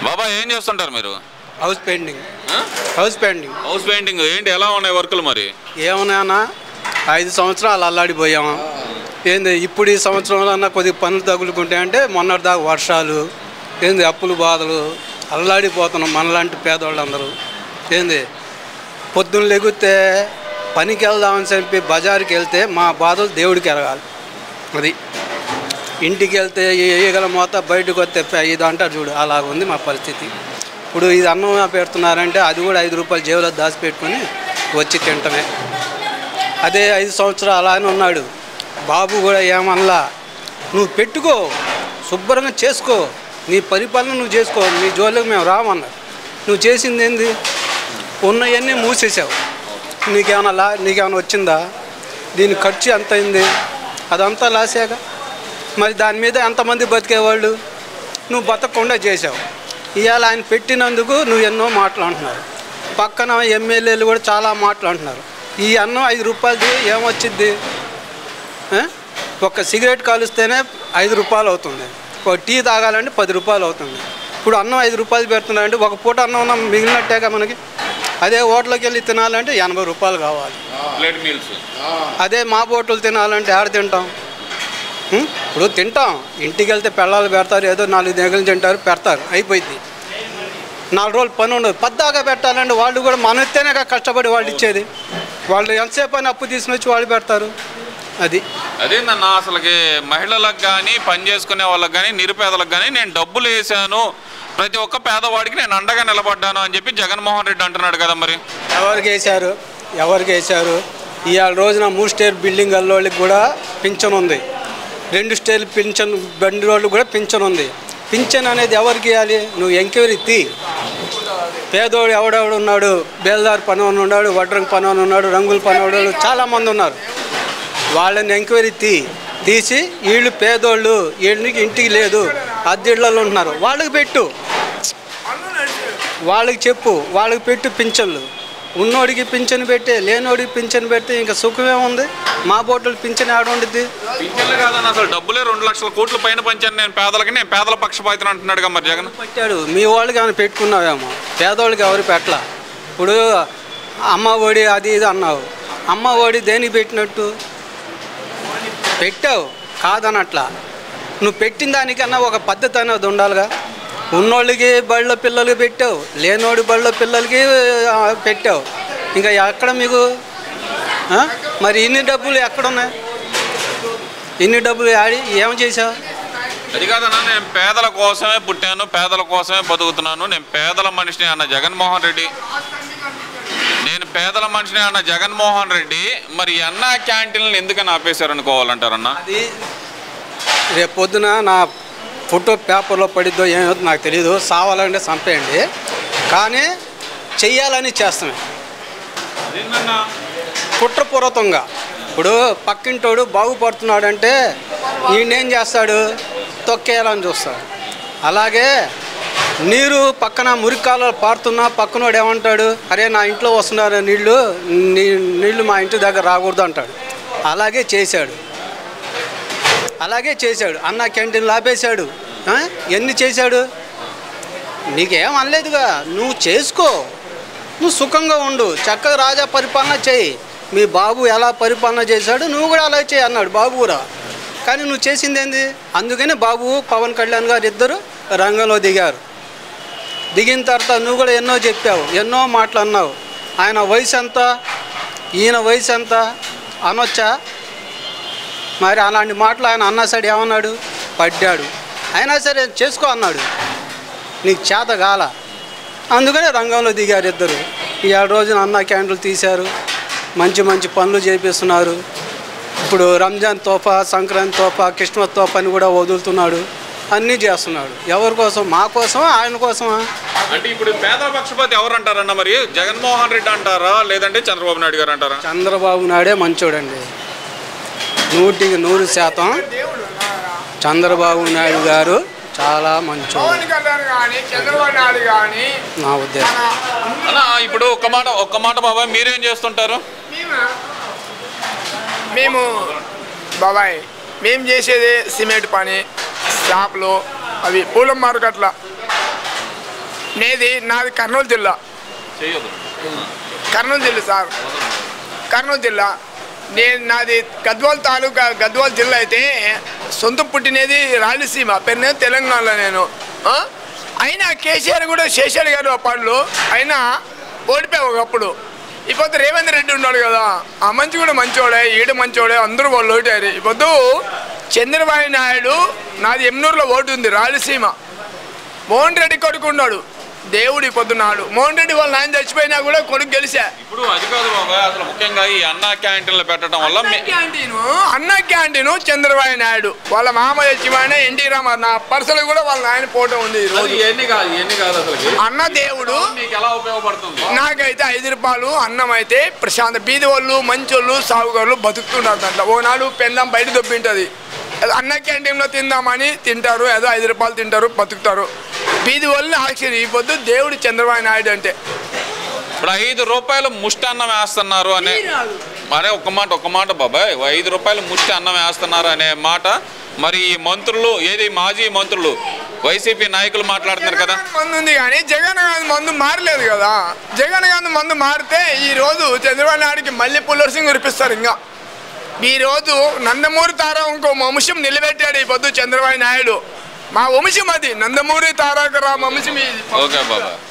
బాబా ఏం చేస్తుంటారు మీరు హౌస్ పెయింటింగ్ ఆ? హౌస్ పెయింటింగ్ హౌస్ పెయింటింగ్ ఏంటి ఎలా ఉన్నాయి వర్కులు మరి ఏమన్నా ఐదు సంవత్సరాలు అల్లాడిపోయాము ఏంది ఇప్పుడు ఈ సంవత్సరంలో అన్న కొద్దిగా పనులు తగులుకుంటే అంటే మొన్నటి దాకా వర్షాలు ఏంది అప్పులు బాధలు అల్లాడిపోతున్నాం మనలాంటి పేదవాళ్ళందరూ ఏంది పొద్దున్న లెగితే పనికి వెళ్దామని చెప్పి బజారుకి వెళ్తే మా బాధలు దేవుడికి ఎరగాలి అది ఇంటికి వెళ్తే ఈగల మోత బయటకు వస్తే ప- ఇది అంటారు చూడు అలాగ ఉంది మా పరిస్థితి ఇప్పుడు ఇది అన్నం పెడుతున్నారంటే అది కూడా ఐదు రూపాయలు జేబులో దాచిపెట్టుకొని వచ్చి తింటమే అదే ఐదు సంవత్సరాలు అలానే ఉన్నాడు బాబు కూడా ఏమనలా నువ్వు పెట్టుకో శుభ్రంగా చేసుకో నీ పరిపాలన నువ్వు చేసుకో నీ జోలికి మేము రామన్నారు నువ్వు చేసింది ఏంది ఉన్నవన్నీ మూసేసావు నీకేమైనా లా నీకేమైనా వచ్చిందా దీని ఖర్చు ఎంత అయింది అదంతా లాసాక మరి దాని మీద ఎంతమంది బతికేవాళ్ళు నువ్వు బతకకుండా చేసావు ఇవాళ ఆయన పెట్టినందుకు నువ్వు ఎన్నో మాట్లాడుతున్నారు పక్కన ఎమ్మెల్యేలు కూడా చాలా మాట్లాడుతున్నారు ఈ అన్నం ఐదు రూపాయలది ఏమొచ్చిద్ది ఆ? ఒక సిగరెట్ కాలుస్తేనే ఐదు రూపాయలు అవుతుంది ఒక టీ తాగాలంటే పది రూపాయలు అవుతుంది ఇప్పుడు అన్నం ఐదు రూపాయలు పెడుతున్నారంటే ఒక పూట అన్నం ఉన్న మిగిలినట్టేగా మనకి అదే హోటల్కి వెళ్ళి తినాలంటే ఎనభై రూపాయలు కావాలి ప్లేట్ మీల్స్ అదే మా బోట్లు తినాలంటే ఆడ తింటాం ఉం? ఇప్పుడు తింటాం ఇంటికి వెళ్తే పెళ్ళాలు పెడతారు ఏదో నాలుగు దగ్గర తింటారు పెడతారు అయిపోయింది నాలుగు రోజులు పని ఉండదు పద్దాగా పెట్టాలంటే వాళ్ళు కూడా మనం ఇస్తేనే కదా కష్టపడి వాళ్ళు ఇచ్చేది వాళ్ళు ఎంతసేపు అని అప్పు తీసుకుని వచ్చి వాళ్ళు పెడతారు అది అదేందన్నా అసలుకి మహిళలకు కానీ పని చేసుకునే వాళ్ళకి కానీ నిరుపేదలకు కానీ నేను డబ్బులు వేసాను ప్రతి ఒక్క పేదవాడికి నేను అండగా నిలబడ్డాను అని చెప్పి జగన్మోహన్ రెడ్డి అంటున్నాడు కదా మరి ఎవరికి వేశారు ఎవరికి వేశారు ఇవాళ రోజున మూడు స్టేర్ బిల్డింగ్ అల్లోళ్ళకి కూడా పింఛన్ ఉంది రెండు స్టేర్ పింఛన్ బండి రోడ్లు కూడా పింఛన్ ఉంది పింఛన్ అనేది ఎవరికి ఇవ్వాలి నువ్వు ఎంక్వైరీ తీ పేదోడు ఎవడెవడు ఉన్నాడు బేల్దార్ పనవని ఉన్నాడు వడ్రంగి పనవని ఉన్నాడు రంగుల పనవాడు చాలామంది ఉన్నారు వాళ్ళని ఎంక్వైరీ తీ తీసి వీళ్ళు పేదోళ్ళు వీళ్ళకి ఇంటికి లేదు అద్దెళ్ళలో ఉంటున్నారు వాళ్ళకి పెట్టు వాళ్ళకి చెప్పు వాళ్ళకి పెట్టు పింఛన్లు ఉన్నోడికి పింఛన్ పెట్టే లేనోడికి పింఛన్ పెడితే ఇంకా సుఖమే ఉంది మా బోట్లు పింఛన్ ఆడ ఉండిద్ది పింఛన్లు కాదన్న అసలు డబ్బులే రెండు లక్షల కోట్ల పైన పంచాను నేను పేదలకి నేను పేదల పక్షపాతం అంటున్నాడుగా మరి జగన్ పెట్టాడు మీ వాళ్ళకి ఏమైనా పెట్టుకున్నావేమో పేదోళ్ళకి ఎవరు పెట్టలా ఇప్పుడు అమ్మ ఒడి అది ఇది అన్నావు అమ్మ ఒడి దేనికి పెట్టినట్టు పెట్టావు కాదనట్లా నువ్వు పెట్టిన దానికన్నా ఒక పద్ధతి అనేది ఉండాలిగా ఉన్నోళ్ళకి బళ్ళ పిల్లలకి పెట్టావు లేనోడి బళ్ళ పిల్లలకి ఆ, పెట్టావు ఇంకా ఎక్కడ మీకు ఆ? మరి ఇన్ని డబ్బులు ఎక్కడున్నాయి ఇన్ని డబ్బులు ఆడి ఏం చేసావు అది కాదన్నా నేను పేదల కోసమే పుట్టాను పేదల కోసమే బతుకుతున్నాను నేను పేదల మనిషిని అన్న జగన్మోహన్ రెడ్డి నేను పేదల మనిషిని అన్న జగన్మోహన్ రెడ్డి మరి ఈ అన్న క్యాంటీన్లు ఎందుకని ఆపేశారు అనుకోవాలంటారన్నా అది రేపు పొద్దున నా ఫోటో పేపర్లో పడిద్దో ఏమో నాకు తెలియదు సావాలంటే చంపేయండి కానీ చెయ్యాలని చేస్తామే కుట్రపూర్వకంగా ఇప్పుడు పక్కింటోడు బాగుపడుతున్నాడంటే ఈయనేం చేస్తాడు తొక్కేయాలని చూస్తాడు అలాగే నీరు పక్కన మురికాలలో పారుతున్నా పక్కనోడు ఏమంటాడు అరే నా ఇంట్లో వస్తున్నారు నీళ్ళు నీ నీళ్ళు మా ఇంటి దగ్గర రాకూడదు అంటాడు అలాగే చేశాడు అలాగే చేశాడు అన్న క్యాంటీన్లు ఆపేశాడు ఆ? ఎన్ని చేశాడు నీకేం అనలేదుగా నువ్వు చేసుకో నువ్వు సుఖంగా ఉండు చక్కగా రాజా పరిపాలన చేయి మీ బాబు ఎలా పరిపాలన చేశాడు నువ్వు కూడా అలా చేయి అన్నాడు బాబు కూడా కానీ నువ్వు చేసింది ఏంది అందుకని బాబు పవన్ కళ్యాణ్ గారు ఇద్దరు రంగంలో దిగారు దిగిన తర్వాత నువ్వు కూడా ఎన్నో చెప్పావు ఎన్నో మాటలు అన్నావు ఆయన వయసు ఎంత ఈయన వయసు ఎంత అనొచ్చా మరి అలాంటి మాటలు ఆయన అన్నా సరే ఏమన్నాడు పడ్డాడు అయినా సరే చేసుకో అన్నాడు నీకు చేత కాల అందుకనే రంగంలో దిగారు ఇద్దరు ఈ ఏడు రోజున అన్న క్యాండిల్ తీశారు మంచి మంచి పనులు చేపిస్తున్నారు ఇప్పుడు రంజాన్ తోఫా సంక్రాంతి తోఫా క్రిస్మస్ తోఫా అని కూడా వదులుతున్నాడు అన్నీ చేస్తున్నాడు ఎవరి కోసం మా కోసమా ఆయన కోసమా అంటే ఇప్పుడు పేదల పక్షపాతి ఎవరు అంటారన్న మరి జగన్మోహన్ రెడ్డి అంటారా లేదంటే చంద్రబాబు నాయుడు గారు అంటారా చంద్రబాబు నాయుడే మంచోడండి నూటికి నూరు శాతం చంద్రబాబు నాయుడు గారు చాలా మంచోడు పవన్ కళ్యాణ్ కానీ చంద్రబాబు నాయుడు కానీ నా ఉద్దేశం అన్న ఇప్పుడు ఒక్క మాట ఒక్క మాట బాబాయ్ మీరేం చేస్తుంటారు మేము బాబాయ్ మేము చేసేది సిమెంట్ పని షాప్లో అవి పూల మార్కెట్ల నేది నాది కర్నూలు జిల్లా చేయదు కర్నూలు జిల్లా సార్ కర్నూలు జిల్లా నేను నాది గద్వాల్ తాలూకా గద్వాల్ జిల్లా అయితే సొంత పుట్టినది రాయలసీమ పెన్నే తెలంగాణలో నేను ఆ? అయినా కేసీఆర్ కూడా చేశాడు గారు ఆ పనులు అయినా ఓడిపోయావు ఒకప్పుడు ఇప్పుడు రేవంత్ రెడ్డి ఉన్నాడు కదా ఆ మంచి కూడా మంచోడే ఈడు మంచోడే అందరూ వాళ్ళు ఓటారు ఇప్పుడు చంద్రబాబు నాయుడు నాది ఎమ్నూరులో ఓటు ఉంది రాయలసీమ మోహన్ రెడ్డి కొడుకు ఉన్నాడు దేవుడి పొద్దున్నాడు మోహన్ రెడ్డి వాళ్ళ నాయన చచ్చిపోయినా కూడా కొడుకు గెలిచా ఇప్పుడు అది కాదు బాబాయ్ అసలు ముఖ్యంగా ఈ అన్నా క్యాంటీన్లు పెట్టడం వల్ల మీ- క్యాంటీను అన్న క్యాంటీను చంద్రబాబు నాయుడు వాళ్ళ మామ చచ్చిపోయిన ఎన్టీ రామారావు నా పర్సలు కూడా వాళ్ళ నాయన ఫోటో ఉంది ఈ అది రోజు ఇవన్నీ కాదు ఇవన్నీ కాదు అసలు అన్న దేవుడు మీకు ఎలా ఉపయోగపడుతుంది నాకైతే ఐదు రూపాయలు అన్నం అయితే ప్రశాంత బీది వాళ్ళు మంచోళ్ళు సాగుగారులు బతుకుతున్నారు దాంట్లో ఓనాడు పెందాం బయట దొబ్బింటది అది అన్న క్యాంటీన్లో తిందామని తింటారు ఏదో ఐదు రూపాయలు తింటారు బతుకుతారు బీది వాళ్ళు ఆశ్చర్యం ఈ పొద్దు దేవుడు చంద్రబాబు నాయుడు అంటే ఇప్పుడు ఐదు రూపాయలు ముష్టి అన్నం వేస్తున్నారు అనే మరే ఒక్క మాట ఒక్క మాట బాబాయ్ ఐదు రూపాయలు ముష్టి అన్నం వేస్తున్నారు అనే మాట మరి ఈ మంత్రులు ఏది మాజీ మంత్రులు వైసీపీ నాయకులు మాట్లాడుతున్నారు కదా జగన్ మందు ఉంది కానీ జగన్ గాంధీ మందు మారలేదు కదా జగన్ గాంధీ మందు మారితే ఈ రోజు చంద్రబాబు నాయుడికి మళ్ళీ పుల్లర్సింగ్ కురిపిస్తారు ఇంకా ఈ రోజు నందమూరి తార ఇంకో వంశం నిలబెట్టాడు ఈ పొద్దు చంద్రబాబు నాయుడు మా వంశం అది నందమూరి తారక రామ వంశం ఇది ఓకే బాబాయ్